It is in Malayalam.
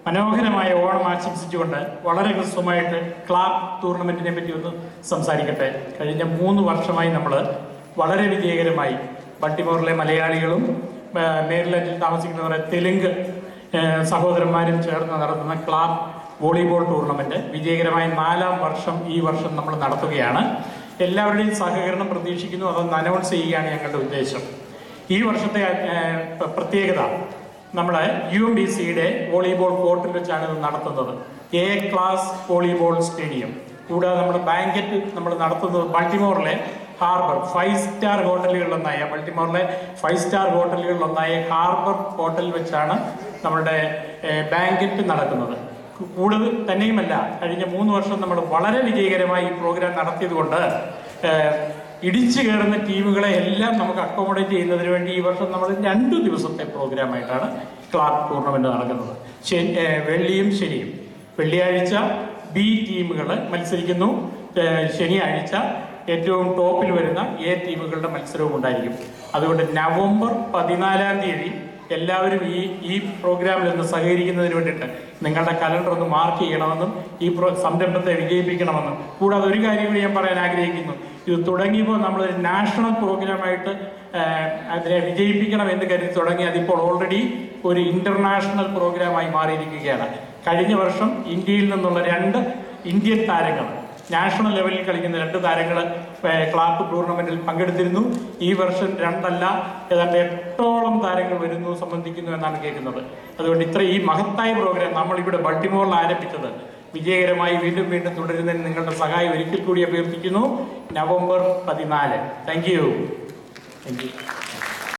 മനോഹരമായ ഓണം ആശംസിച്ചുകൊണ്ട് വളരെ ഹ്രസ്വമായിട്ട് ക്ലാബ് ടൂർണമെന്റിനെ പറ്റി ഒന്ന് സംസാരിക്കട്ടെ കഴിഞ്ഞ മൂന്ന് വർഷമായി നമ്മൾ വളരെ വിജയകരമായി ബട്ടിമോറിലെ മലയാളികളും ആ, മേരിലൻഡിൽ താമസിക്കുന്നവരെ തെലുങ്ക് ആ, സഹോദരന്മാരും ചേർന്ന് നടത്തുന്ന ക്ലാബ് വോളിബോൾ ടൂർണമെന്റ് വിജയകരമായ നാലാം വർഷം ഈ വർഷം നമ്മൾ നടത്തുകയാണ് എല്ലാവരുടെയും സഹകരണം പ്രതീക്ഷിക്കുന്നു അതൊന്ന് അനൗൺസ് ചെയ്യുകയാണ് ഞങ്ങളുടെ ഉദ്ദേശം ഈ വർഷത്തെ ആ, പ്ര- പ്രത്യേകത നമ്മുടെ യു എം ബി സിയുടെ വോളിബോൾ കോർട്ടിൽ വെച്ചാണ് ഇത് നടത്തുന്നത് എ ക്ലാസ് വോളിബോൾ സ്റ്റേഡിയം കൂടാതെ നമ്മുടെ ബാങ്കറ്റ് നമ്മൾ നടത്തുന്നത് ബൾട്ടിമോറിലെ ഹാർബർ ഫൈവ് സ്റ്റാർ ഹോട്ടലുകളിലൊന്നായ ബൾട്ടിമോറിലെ ഫൈവ് സ്റ്റാർ ഹോട്ടലുകളിലൊന്നായ ഹാർബർ ഹോട്ടലിൽ വെച്ചാണ് നമ്മുടെ ബാങ്കറ്റ് നടക്കുന്നത് കു- കൂടുതൽ തന്നെയുമല്ല കഴിഞ്ഞ മൂന്ന് വർഷം നമ്മൾ വളരെ വിജയകരമായി ഈ പ്രോഗ്രാം നടത്തിയതുകൊണ്ട് ഏഹ്, ഇടിച്ചു കയറുന്ന ടീമുകളെ എല്ലാം നമുക്ക് അക്കോമഡേറ്റ് ചെയ്യുന്നതിന് വേണ്ടി ഈ വർഷം നമ്മൾ രണ്ടു ദിവസത്തെ പ്രോഗ്രാമായിട്ടാണ് ക്ലാബ് ടൂർണമെന്റ് നടക്കുന്നത് ശനി ഏഹ്, വെള്ളിയും ശനിയും വെള്ളിയാഴ്ച ബി ടീമുകൾ മത്സരിക്കുന്നു ഏഹ്, ശനിയാഴ്ച ഏറ്റവും ടോപ്പിൽ വരുന്ന എ ടീമുകളുടെ മത്സരവും ഉണ്ടായിരിക്കും അതുകൊണ്ട് നവംബർ പതിനാലാം തീയതി എല്ലാവരും ഈ ഈ പ്രോഗ്രാമിൽ ഒന്ന് സഹകരിക്കുന്നതിന് വേണ്ടിയിട്ട് നിങ്ങളുടെ കലണ്ടർ ഒന്ന് മാർക്ക് ചെയ്യണമെന്നും ഈ പ്രോ സംരംഭത്തെ വിജയിപ്പിക്കണമെന്നും കൂടാതെ ഒരു കാര്യം കൂടി ഞാൻ പറയാൻ ആഗ്രഹിക്കുന്നു ഇത് തുടങ്ങിയപ്പോൾ നമ്മളൊരു നാഷണൽ പ്രോഗ്രാമായിട്ട് ആഹ്, അതിനെ വിജയിപ്പിക്കണം എന്ന് കരുതി തുടങ്ങി അതിപ്പോൾ ഓൾറെഡി ഒരു ഇന്റർനാഷണൽ പ്രോഗ്രാമായി മാറിയിരിക്കുകയാണ് കഴിഞ്ഞ വർഷം ഇന്ത്യയിൽ നിന്നുള്ള രണ്ട് ഇന്ത്യൻ താരങ്ങൾ നാഷണൽ ലെവലിൽ കളിക്കുന്ന രണ്ട് താരങ്ങൾ ക്ലാബ് ടൂർണമെന്റിൽ പങ്കെടുത്തിരുന്നു ഈ വർഷം രണ്ടല്ല ഏതാണ്ട് എട്ടോളം താരങ്ങൾ വരുന്നു സംബന്ധിക്കുന്നു എന്നാണ് കേൾക്കുന്നത് അതുകൊണ്ട് ഇത്ര ഈ മഹത്തായ പ്രോഗ്രാം നമ്മൾ ഇവിടെ ബൾട്ടിമോറിൽ ആരംഭിച്ചത് വിജയകരമായി വീണ്ടും വീണ്ടും തുടരുന്നതിന് നിങ്ങളുടെ സഹായം ഒരിക്കൽ കൂടി അഭ്യർത്ഥിക്കുന്നു നവംബർ പതിനാല് താങ്ക് യു താങ്ക് യു